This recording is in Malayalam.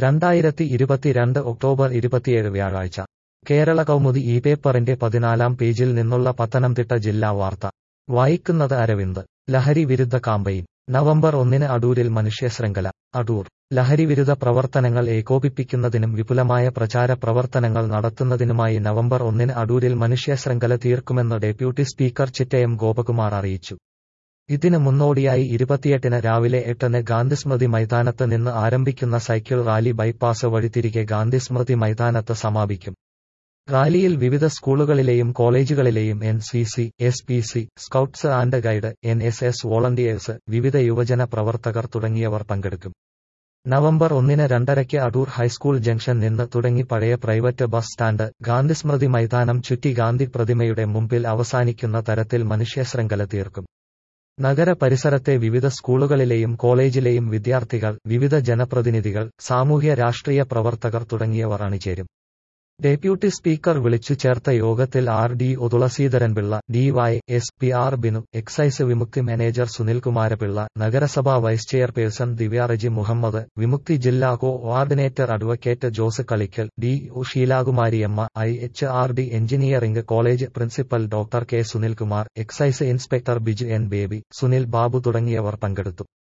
രണ്ടായിരത്തി ഇരുപത്തിരണ്ട് ഒക്ടോബർ ഇരുപത്തിയേഴ് വ്യാഴാഴ്ച കേരള കൗമുദി ഈ പേപ്പറിന്റെ പതിനാലാം പേജിൽ നിന്നുള്ള പത്തനംതിട്ട ജില്ലാ വാർത്ത വായിക്കുന്നത് അരവിന്ദ് ലഹരി വിരുദ്ധ കാമ്പയിൻ നവംബർ ഒന്നിന് അടൂരിൽ മനുഷ്യശൃംഖല അടൂർ ലഹരിവിരുദ്ധ പ്രവർത്തനങ്ങൾ ഏകോപിപ്പിക്കുന്നതിനും വിപുലമായ പ്രചാര പ്രവർത്തനങ്ങൾ നടത്തുന്നതിനുമായി നവംബർ ഒന്നിന് അടൂരിൽ മനുഷ്യശൃംഖല തീർക്കുമെന്ന് ഡെപ്യൂട്ടി സ്പീക്കർ ചിറ്റയം ഗോപകുമാർ അറിയിച്ചു ഇതിന് മുന്നോടിയായി ഇരുപത്തിയെട്ടിന് രാവിലെ എട്ടിന് ഗാന്ധിസ്മൃതി മൈതാനത്ത് നിന്ന് ആരംഭിക്കുന്ന സൈക്കിൾ റാലി ബൈപ്പാസ് വഴി തിരികെ ഗാന്ധിസ്മൃതി മൈതാനത്ത് സമാപിക്കും റാലിയിൽ വിവിധ സ്കൂളുകളിലെയും കോളേജുകളിലെയും N C C S P C scouts and guide N S S volunteers വിവിധ യുവജന പ്രവർത്തകർ തുടങ്ങിയവർ പങ്കെടുക്കും നവംബർ ഒന്നിന് രണ്ടരയ്ക്ക് അടൂർ ഹൈസ്കൂൾ ജംഗ്ഷൻ നിന്ന് തുടങ്ങി പഴയ പ്രൈവറ്റ് ബസ് സ്റ്റാൻഡ് ഗാന്ധിസ്മൃതി മൈതാനം ചുറ്റി ഗാന്ധി പ്രതിമയുടെ മുമ്പിൽ അവസാനിക്കുന്ന തരത്തിൽ മനുഷ്യശൃംഖല തീർക്കും നഗര പരിസരത്തെ വിവിധ സ്കൂളുകളിലെയും കോളേജിലെയും വിദ്യാർത്ഥികൾ വിവിധ ജനപ്രതിനിധികൾ സാമൂഹ്യ രാഷ്ട്രീയ പ്രവർത്തകർ തുടങ്ങിയവർ അണിചേരും ഡെപ്യൂട്ടി സ്പീക്കർ വിളിച്ചു ചേർത്ത യോഗത്തിൽ R D O Thulaseedharanpillai DY S P R Binu excise Vimukthi manager Sunilkumarapillai നഗരസഭാ വൈസ് ചെയർപേഴ്സൺ ദിവ്യാറജി മുഹമ്മദ് വിമുക്തി ജില്ലാ coordinator advocate Jose Kalikkal D O Sheelakumariamma I H R D engineering college principal doctor K Sunilkumar excise inspector Biju N Baby Sunil Babu തുടങ്ങിയവർ പങ്കെടുത്തു